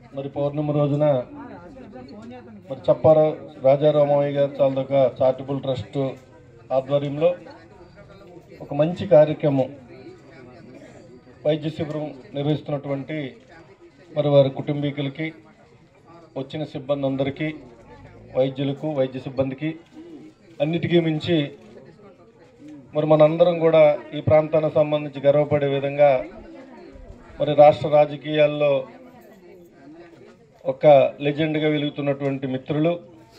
మరి పౌర్ణమి రోజున మరి చప్పార రాజారామయ్య గారి చాలదొక చారిటబుల్ ట్రస్ట్ ఆధ్వర్యంలో ఒక మంచి కార్యక్రమం వైద్య శిబిరం నిర్వహిస్తున్నటువంటి మరి వారి కుటుంబీకులకి వచ్చిన సిబ్బంది అందరికీ వైద్యులకు వైద్య సిబ్బందికి అన్నిటికీ మించి మరి మనందరం కూడా ఈ ప్రాంతానికి సంబంధించి గర్వపడే విధంగా మరి రాష్ట్ర రాజకీయాల్లో ఒక లెజెండ్గా వెలుగుతున్నటువంటి మిత్రులు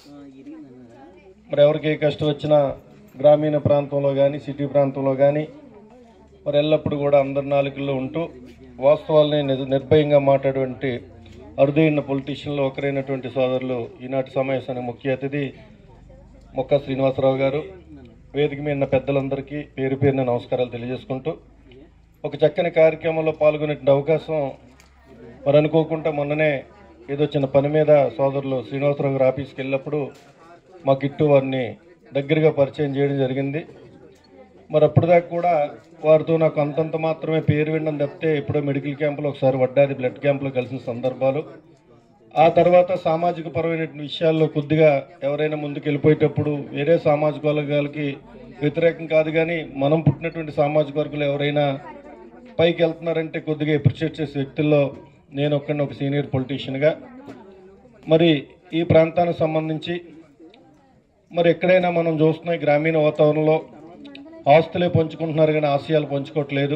మరి ఎవరికి ఏ కష్టం వచ్చినా గ్రామీణ ప్రాంతంలో కానీ సిటీ ప్రాంతంలో కానీ మరి ఎల్లప్పుడూ కూడా అందరి నాలుకల్లో ఉంటూ వాస్తవాల్ని నిజ- నిర్భయంగా మాట్లాడేటువంటి అరుదైన పొలిటీషియన్లో ఒకరైనటువంటి సోదరులు ఈనాటి సమావేశానికి ముఖ్య అతిథి మొక్క శ్రీనివాసరావు గారు వేదిక మీద ఉన్న పెద్దలందరికీ పేరు పేరున నమస్కారాలు తెలియజేసుకుంటూ ఒక చక్కని కార్యక్రమంలో పాల్గొనే అవకాశం మరి అనుకోకుండా మొన్ననే ఏదో చిన్న పని మీద సోదరులు శ్రీనివాసరావు గారు ఆఫీస్కి వెళ్ళినప్పుడు మా కిట్టు వారిని దగ్గరగా పరిచయం చేయడం జరిగింది మరి అప్పటిదాకా కూడా వారితో నాకు అంతంత మాత్రమే పేరు వినడం తప్పితే ఎప్పుడో మెడికల్ క్యాంపులో ఒకసారి వడ్డాది బ్లడ్ క్యాంపులో కలిసిన సందర్భాలు ఆ తర్వాత సామాజిక పరమైన విషయాల్లో కొద్దిగా ఎవరైనా ముందుకు వెళ్ళిపోయేటప్పుడు వేరే సామాజిక వర్గాలకి వ్యతిరేకం కాదు కానీ మనం పుట్టినటువంటి సామాజిక వర్గాలు ఎవరైనా పైకి వెళ్తున్నారంటే కొద్దిగా అప్రిషియేట్ చేసే వ్యక్తుల్లో నేను ఒక్కడిని ఒక సీనియర్ పొలిటీషియన్గా మరి ఈ ప్రాంతానికి సంబంధించి మరి ఎక్కడైనా మనం చూస్తున్నాం ఈ గ్రామీణ వాతావరణంలో ఆస్తులే పంచుకుంటున్నారు కానీ ఆశయాలు పంచుకోవట్లేదు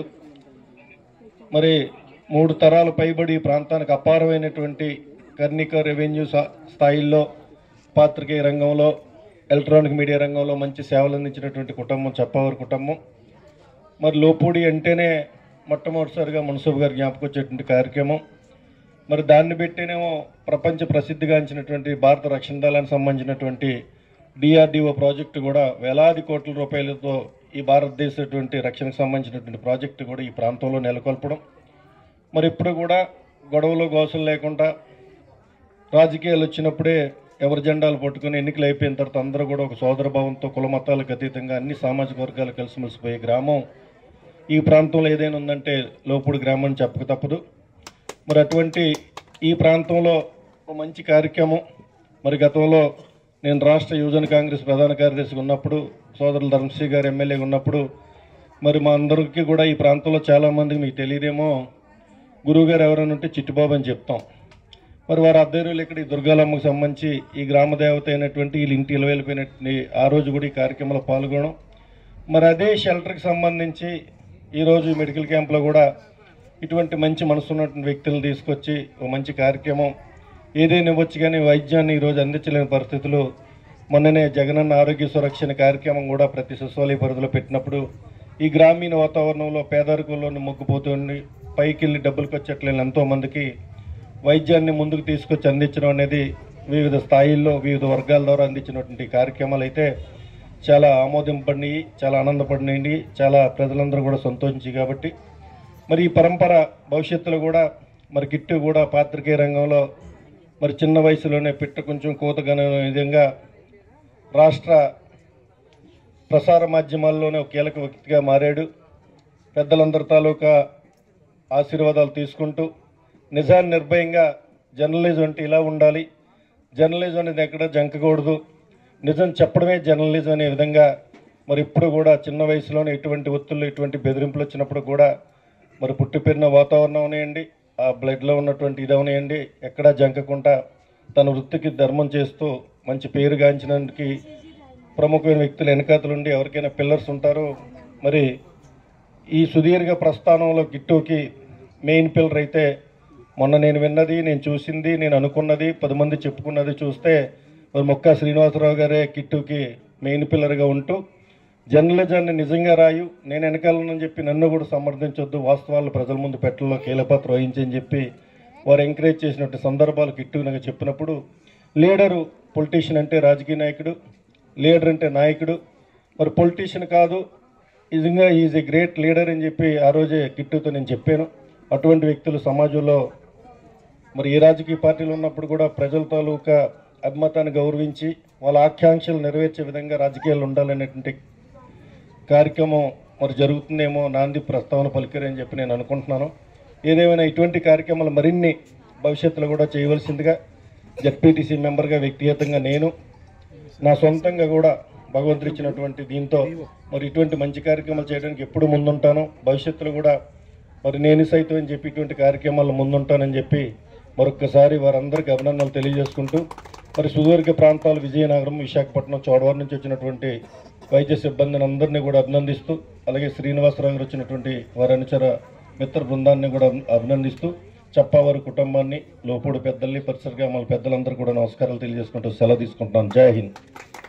మరి మూడు తరాల పైబడి ఈ ప్రాంతానికి అపారమైనటువంటి కర్ణిక రెవెన్యూ సా- స్థాయిల్లో పాత్రికేయ రంగంలో ఎలక్ట్రానిక్ మీడియా రంగంలో మంచి సేవలు అందించినటువంటి కుటుంబం చెప్పవారి కుటుంబం మరి లోపూడి అంటేనే మొట్టమొదటిసారిగా మున్సబ్ గారు జ్ఞాపకం వచ్చేటువంటి కార్యక్రమం మరి దాన్ని పెట్టేనేమో ప్రపంచ ప్రసిద్ధిగాంచినటువంటి భారత రక్షణ దళానికి సంబంధించినటువంటి డిఆర్డిఓ ప్రాజెక్టు కూడా వేలాది కోట్ల రూపాయలతో ఈ భారతదేశటువంటి రక్షణకు సంబంధించినటువంటి ప్రాజెక్టు కూడా ఈ ప్రాంతంలో నెలకొల్పడం మరి ఇప్పుడు కూడా గొడవలు గోసలు లేకుండా రాజకీయాలు వచ్చినప్పుడే ఎవరి జెండాలు పట్టుకుని ఎన్నికలు అయిపోయిన తర్వాత అందరూ కూడా ఒక సోదర భావంతో కుల మతాలకు అతీతంగా అన్ని సామాజిక వర్గాలు కలిసిమెలిసిపోయే గ్రామం ఈ ప్రాంతంలో ఏదైనా ఉందంటే లోపుడు గ్రామం అని చెప్పక తప్పదు మరి అటువంటి ఈ ప్రాంతంలో ఒక మంచి కార్యక్రమం మరి గతంలో నేను రాష్ట్ర యువజన కాంగ్రెస్ ప్రధాన కార్యదర్శిగా ఉన్నప్పుడు సోదరులు ధర్మశ్రీ గారు ఎమ్మెల్యేగా ఉన్నప్పుడు మరి మా అందరికీ కూడా ఈ ప్రాంతంలో చాలామందికి మీకు తెలియదేమో గురువుగారు ఎవరైనా ఉంటే చిట్టుబాబు అని చెప్తాం మరి వారి అద్దెరులు ఇక్కడ ఈ దుర్గాలమ్మకు సంబంధించి ఈ గ్రామ దేవత అయినటువంటి వీళ్ళ ఇంటి వెళ్ళిపోయినటువంటి ఆ రోజు కూడా ఈ కార్యక్రమంలో పాల్గొనడం మరి అదే షెల్టర్కి సంబంధించి ఈరోజు ఈ మెడికల్ క్యాంప్లో కూడా ఇటువంటి మంచి మనసు ఉన్నటువంటి వ్యక్తులను తీసుకొచ్చి ఒక మంచి కార్యక్రమం ఏదైనా ఇవ్వచ్చు కానీ వైద్యాన్ని ఈరోజు అందించలేని పరిస్థితులు మొన్ననే జగనన్న ఆరోగ్య సురక్షణ కార్యక్రమం కూడా ప్రతి సచివాలయ పరిధిలో పెట్టినప్పుడు ఈ గ్రామీణ వాతావరణంలో పేదరికంలోని మొగ్గుపోతుంది పైకి వెళ్ళి డబ్బులు ఖర్చట్లేని ఎంతో మందికి వైద్యాన్ని ముందుకు తీసుకొచ్చి అందించడం అనేది వివిధ స్థాయిల్లో వివిధ వర్గాల ద్వారా అందించినటువంటి కార్యక్రమాలు అయితే చాలా ఆమోదింపడినవి చాలా ఆనందపడినవి చాలా ప్రజలందరూ కూడా సంతోషించి కాబట్టి మరి ఈ పరంపర భవిష్యత్తులో కూడా మరి కిట్టు కూడా పాత్రికేయ రంగంలో మరి చిన్న వయసులోనే పిట్ట కొంచెం కోతగన విధంగా రాష్ట్ర ప్రసార మాధ్యమాల్లోనే ఒక కీలక వ్యక్తిగా మారాడు పెద్దలందరి తాలూకా ఆశీర్వాదాలు తీసుకుంటూ నిజాన్ని నిర్భయంగా జర్నలిజం అంటే ఇలా ఉండాలి జర్నలిజం అనేది ఎక్కడ జంకకూడదు నిజం చెప్పడమే జర్నలిజం అనే విధంగా మరి ఇప్పుడు కూడా చిన్న వయసులోనే ఎటువంటి ఒత్తులు ఎటువంటి బెదిరింపులు వచ్చినప్పుడు కూడా మరి పుట్టి పెరిగిన వాతావరణం అవనియండి ఆ బ్లడ్లో ఉన్నటువంటి ఇది అవనియండి ఎక్కడా జంకకుండా తన వృత్తికి ధర్మం చేస్తూ మంచి పేరు గాంచడానికి ప్రముఖమైన వ్యక్తులు వెనకాతలుండి ఎవరికైనా పిల్లర్స్ ఉంటారో మరి ఈ సుదీర్ఘ ప్రస్థానంలో గిట్టుకి మెయిన్ పిల్లర్ అయితే మొన్న నేను విన్నది నేను చూసింది నేను అనుకున్నది పది మంది చెప్పుకున్నది చూస్తే మరి మొక్క శ్రీనివాసరావు గారే కిట్టుకి మెయిన్ పిల్లర్గా ఉంటూ జర్నలిజాన్ని నిజంగా రాయు నేను వెనకాలనని చెప్పి నన్ను కూడా సమర్థించొద్దు వాస్తవాలు ప్రజల ముందు పెట్టడంలో కీలపాత్ర వహించని చెప్పి వారు ఎంకరేజ్ చేసినట్టు సందర్భాలు కిట్టు నాకు చెప్పినప్పుడు లీడరు పొలిటీషియన్ అంటే రాజకీయ నాయకుడు లీడర్ అంటే నాయకుడు మరి పొలిటీషియన్ కాదు నిజంగా ఈజ్ ఏ గ్రేట్ లీడర్ అని చెప్పి ఆ రోజే కిట్టుతో నేను చెప్పాను అటువంటి వ్యక్తులు సమాజంలో మరి ఏ రాజకీయ పార్టీలు ఉన్నప్పుడు కూడా ప్రజల తాలూకా అభిమతాన్ని గౌరవించి వాళ్ళ ఆకాంక్షలు నెరవేర్చే విధంగా రాజకీయాలు ఉండాలనేటువంటి కార్యక్రమం మరి జరుగుతుందేమో నాంది ప్రస్తావన పలికారని చెప్పి నేను అనుకుంటున్నాను ఏదేమైనా ఇటువంటి కార్యక్రమాలు మరిన్ని భవిష్యత్తులో కూడా చేయవలసిందిగా జడ్పీటీసీ మెంబర్గా వ్యక్తిగతంగా నేను నా సొంతంగా కూడా భగవంతుడు ఇచ్చినటువంటి దీంతో మరి ఇటువంటి మంచి కార్యక్రమాలు చేయడానికి ఎప్పుడు ముందుంటాను భవిష్యత్తులో కూడా మరి నేను సైతం అని చెప్పి ఇటువంటి కార్యక్రమాల్లో ముందుంటానని చెప్పి మరొక్కసారి వారందరికీ అభినందనలు తెలియజేసుకుంటూ మరి సుదీర్ఘ ప్రాంతాలు విజయనగరం విశాఖపట్నం చోడవరం నుంచి వచ్చినటువంటి వైద్య సిబ్బందిని అందరినీ కూడా అభినందిస్తూ అలాగే శ్రీనివాసరావు గారు వచ్చినటువంటి వారి అనుచర మిత్ర బృందాన్ని కూడా అభినందిస్తూ చప్పా వారి కుటుంబాన్ని లోపూడి పెద్దల్ని పరిసర గ్రామాల పెద్దలందరూ కూడా నమస్కారాలు తెలియజేసుకుంటూ సెలవు తీసుకుంటున్నాను జై హింద్